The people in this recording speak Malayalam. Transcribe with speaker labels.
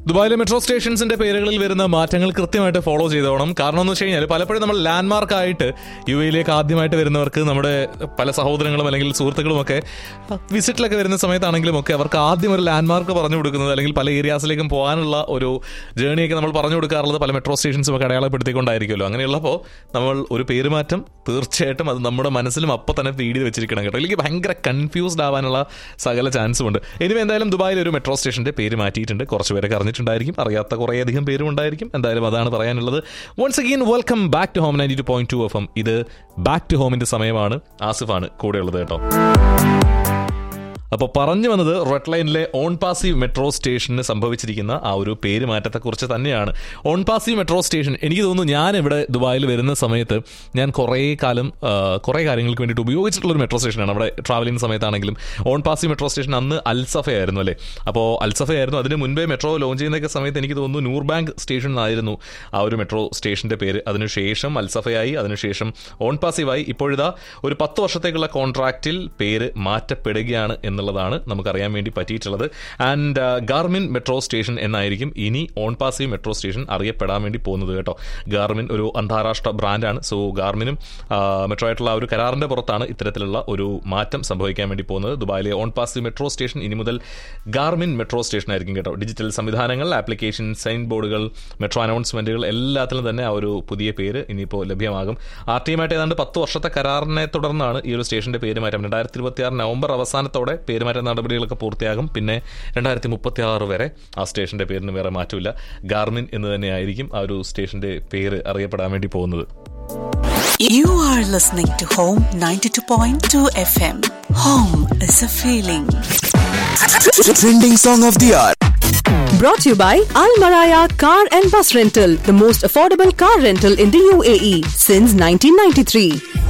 Speaker 1: ദുബായിലെ മെട്രോ സ്റ്റേഷൻസിന്റെ പേരുകളിൽ വരുന്ന മാറ്റങ്ങൾ കൃത്യമായിട്ട് ഫോളോ ചെയ്തോണം കാരണം എന്ന് വെച്ച് കഴിഞ്ഞാൽ പലപ്പോഴും നമ്മൾ ലാൻഡ്മാർക്ക് ആയിട്ട് യു എയിലേക്ക് ആദ്യമായിട്ട് വരുന്നവർക്ക് നമ്മുടെ പല സഹോദരങ്ങളും അല്ലെങ്കിൽ സുഹൃത്തുക്കളും ഒക്കെ വിസിറ്റിലൊക്കെ വരുന്ന സമയത്താണെങ്കിലും ഒക്കെ അവർക്ക് ആദ്യം ഒരു ലാൻഡ്മാർക്ക് പറഞ്ഞു കൊടുക്കുന്നത് അല്ലെങ്കിൽ പല ഏരിയാസിലേക്കും പോകാനുള്ള ഒരു ജേണിയൊക്കെ നമ്മൾ പറഞ്ഞു കൊടുക്കാറുള്ളത് പല മെട്രോ സ്റ്റേഷൻസും ഒക്കെ അടയാളപ്പെടുത്തിക്കൊണ്ടായിരിക്കുമല്ലോ അങ്ങനെയുള്ളപ്പോൾ നമ്മൾ ഒരു പേരുമാറ്റം തീർച്ചയായിട്ടും അത് നമ്മുടെ മനസ്സിലും അപ്പം തന്നെ ഫീഡ് ചെയ്ത് വെച്ചിരിക്കണം കേട്ടോ അല്ലെങ്കിൽ ഭയങ്കര കൺഫ്യൂസ്ഡ് ആവാനുള്ള സകല ചാൻസും ഉണ്ട് ഇനി എന്തായാലും ദുബായിൽ ഒരു മെട്രോ സ്റ്റേഷന്റെ പേര് മാറ്റിയിട്ടുണ്ട് കുറച്ച് പേരൊക്കെ അറിഞ്ഞിട്ടുണ്ടായിരിക്കും അറിയാത്ത കുറേയധികം പേരും ഉണ്ടായിരിക്കും എന്തായാലും അതാണ് പറയാനുള്ളത് once again welcome back to home ninety two point two F M ഇത് ബാക്ക് ടു ഹോമിന്റെ സമയമാണ് ആസിഫാണ് കൂടെയുള്ളത് കേട്ടോ അപ്പോൾ പറഞ്ഞു വന്നത് റെഡ് ലൈനിലെ ഓൺ പാസീവ് മെട്രോ സ്റ്റേഷന് സംഭവിച്ചിരിക്കുന്ന ആ ഒരു പേര് മാറ്റത്തെക്കുറിച്ച് തന്നെയാണ് ഓൺ പാസീവ് മെട്രോ സ്റ്റേഷൻ എനിക്ക് തോന്നുന്നു ഞാൻ ഇവിടെ ദുബായിൽ വരുന്ന സമയത്ത് ഞാൻ കുറേ കാലം ആ, കുറേ കാര്യങ്ങൾക്ക് വേണ്ടിയിട്ട് ഉപയോഗിച്ചിട്ടുള്ള ഒരു മെട്രോ സ്റ്റേഷനാണ് അവിടെ ട്രാവലിംഗ് സമയത്താണെങ്കിലും ഓൺ പാസീവ് മെട്രോ സ്റ്റേഷൻ അന്ന് അൽസഫ ആയിരുന്നു അല്ലേ അപ്പോൾ അൽസഫ ആയിരുന്നു അതിന് മുൻപേ മെട്രോ ലോഞ്ച് ചെയ്യുന്നൊക്കെ സമയത്ത് എനിക്ക് തോന്നുന്നു നൂർ ബാങ്ക് സ്റ്റേഷൻ എന്നായിരുന്നു ആ ഒരു മെട്രോ സ്റ്റേഷന്റെ പേര് അതിനുശേഷം അൽസഫയായി അതിനുശേഷം ഓൺ പാസീവായി ഇപ്പോഴിതാ ഒരു പത്ത് വർഷത്തേക്കുള്ള കോൺട്രാക്റ്റിൽ പേര് മാറ്റപ്പെടുകയാണ് എന്നുള്ളതാണ് നമുക്കറിയാൻ വേണ്ടി പറ്റിയിട്ടുള്ളത് ആൻഡ് ഗാർമിൻ മെട്രോ സ്റ്റേഷൻ എന്നായിരിക്കും ഇനി ഓൺ പാസീവ് മെട്രോ സ്റ്റേഷൻ അറിയപ്പെടാൻ വേണ്ടി പോകുന്നത് കേട്ടോ ഗാർമിൻ ഒരു അന്താരാഷ്ട്ര ബ്രാൻഡാണ് സോ ഗാർമിനും ആ, മെട്രോ ആയിട്ടുള്ള ആ ഒരു കരാറിന്റെ പുറത്താണ് ഇത്തരത്തിലുള്ള ഒരു മാറ്റം സംഭവിക്കാൻ വേണ്ടി പോകുന്നത് ദുബായിലെ ഓൺ പാസീവ് മെട്രോ സ്റ്റേഷൻ ഇനി മുതൽ ഗാർമിൻ മെട്രോ സ്റ്റേഷൻ ആയിരിക്കും കേട്ടോ ഡിജിറ്റൽ സംവിധാനങ്ങൾ ആപ്ലിക്കേഷൻ സൈൻ ബോർഡുകൾ മെട്രോ അനൗൺസ്മെന്റുകൾ എല്ലാത്തിലും തന്നെ ആ ഒരു പുതിയ പേര് ഇനിയിപ്പോൾ ലഭ്യമാകും ആർ ടി എമ്മായിട്ട് ഏതാണ്ട് പത്ത് വർഷത്തെ കരാറിനെ തുടർന്നാണ് ഈ ഒരു സ്റ്റേഷന്റെ പേര് മാറ്റം രണ്ടായിരത്തി ഇരുപത്തി ആറ് നവംബർ അവസാനത്തോടെ പേരുമാറ്റ നടപടികളൊക്കെ പൂർത്തിയാകും പിന്നെ രണ്ടായിരത്തി മുപ്പത്തി ആറ് വരെ ആ സ്റ്റേഷന്റെ പേരിന് വേറെ മാറ്റമില്ല ഗാർമിൻ എന്ന് തന്നെയായിരിക്കും ആ ഒരു സ്റ്റേഷന്റെ പേര് അറിയപ്പെടാൻ വേണ്ടി പോകുന്നത്
Speaker 2: You are listening to Home 92.2 FM. Home is a feeling.
Speaker 3: Trending song of the hour.
Speaker 4: Brought to you by Al Maraya Car and Bus Rental, the most affordable car rental in the UAE since 1993.